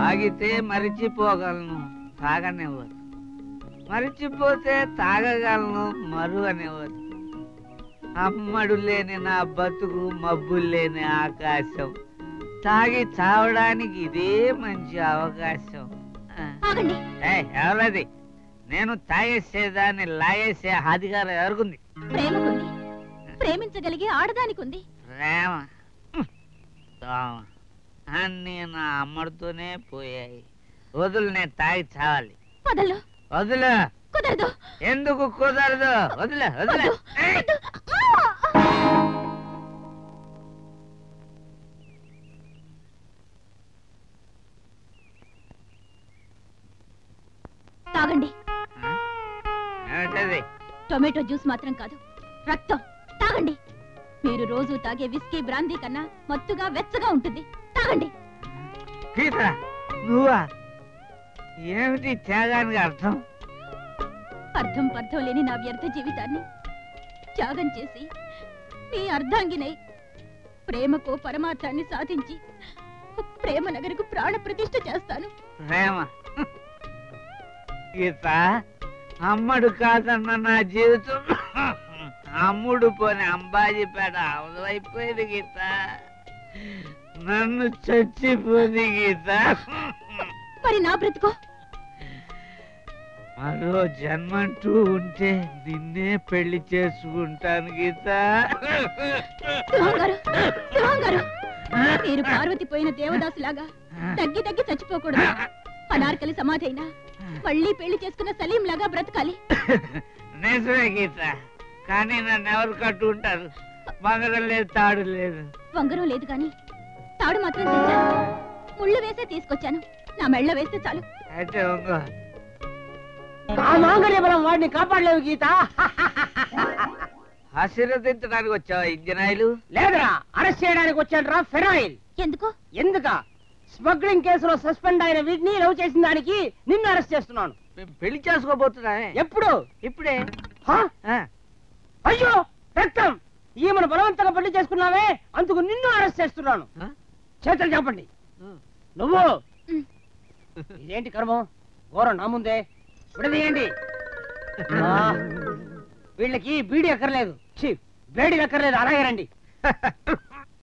తాగితే మరిచిపోగలను తాగనివ్వరు మరిచిపోతే తాగగలను మరు అనేవారు అమ్మడు లేని నా బతుకు మబ్బు లేని ఆకాశం తాగి చావడానికి ఇదే మంచి అవకాశం ఆ. ఆగండి ఏయ్, ఎవరది నేను తాగేసేదాన్ని లాగేసే అధికారం ఎవరికుంది ప్రేమకుంది ప్రేమించగలిగే ఆడదానికి ఉంది ప్రేమ హ్మ్. దోమ. అన్నీ నా అమ్మడితోనే పోయాయి వదులు నేను తాగి చావాలి వదలు వదులు కుదరదు ఎందుకు కుదరదు వదిలే వదిలే వద్దు, ఏయ్! వద్దు. తాగండి ఆ? ఏమిటది టొమాటో జ్యూస్ మాత్రం కాదు రక్తం తాగండి మీరు రోజు తాగే విస్కీ బ్రాందీ కన్నా మత్తుగా వెచ్చగా ఉంటుంది తాగండి గీత నువ్వా ఏమిటి త్యాగానికి అర్థం అర్థం పర్థం లేని నా వ్యర్థ జీవితాన్ని త్యాగం చేసి మీ అర్ధాంగినై ప్రేమకు పరమార్థాన్ని సాధించి ప్రేమ నగరకు ప్రాణ ప్రతిష్ఠ చేస్తాను ప్రేమ గీత అమ్మడు కాదన్న నా జీవితం అమ్ముడు పోని అంబాజీపేట అవైపోయింది గీత నన్ను చచ్చిపోయింది గీత మరి నా బ్రతుకో మరో జన్మంటూ ఉంటే నిన్నే పెళ్లి చేసుకుంటాను గీత సింహం గారు సింహం గారు మీరు పార్వతి పోయిన దేవదాసులాగా తగ్గి తగ్గి చచ్చిపోకూడదు అనార్కలి సమాధి అయినా మళ్ళీ పెళ్లి చేసుకున్న సలీం లాగా బ్రతకాలి నిజమే గీత కానీ నన్ను ఎవరు కట్టుకుంటారు మంగళం లేదు తాడు లేదు వంగరం లేదు గాని తాడు మాత్రం తెచ్చాను ముళ్ళు వేసే తీసుకొచ్చాను నా మెళ్ళ వేస్తే చాలు అయితే ఉంగో ఆ మాంగళ్య బలం వాడిని కాపాడలేవు గీత ఆశీర్వదించడానికి వచ్చావా ఇంజనాయిలు లేదురా అరెస్ట్ చేయడానికి వచ్చాడు రా ఫెరాయిల్ ఎందుకు ఎందుక స్మగ్లింగ్ కేసులో సస్పెండ్ అయిన వీటిని లవ్ చేసిన దానికి నిన్ను అరెస్ట్ చేస్తున్నాను మేము పెళ్లి చేసుకోబోతున్నానే ఎప్పుడు ఇప్పుడే హా? ఆ, అయ్యో రక్తం ఈమెను బలవంతంగా పెళ్లి చేసుకున్నావే అందుకు నిన్ను అరెస్ట్ చేస్తున్నాను ఆ? చేతులు చెప్పండి ఉమ్. నువ్వు ఉమ్. ఇదేంటి కర్మం ఘోరం నా ముందే విడదీయండి ఆ, వీళ్ళకి బీడి అక్కర్లేదు ఛీ, వేడి అక్కర్లేదు అలాగే రండి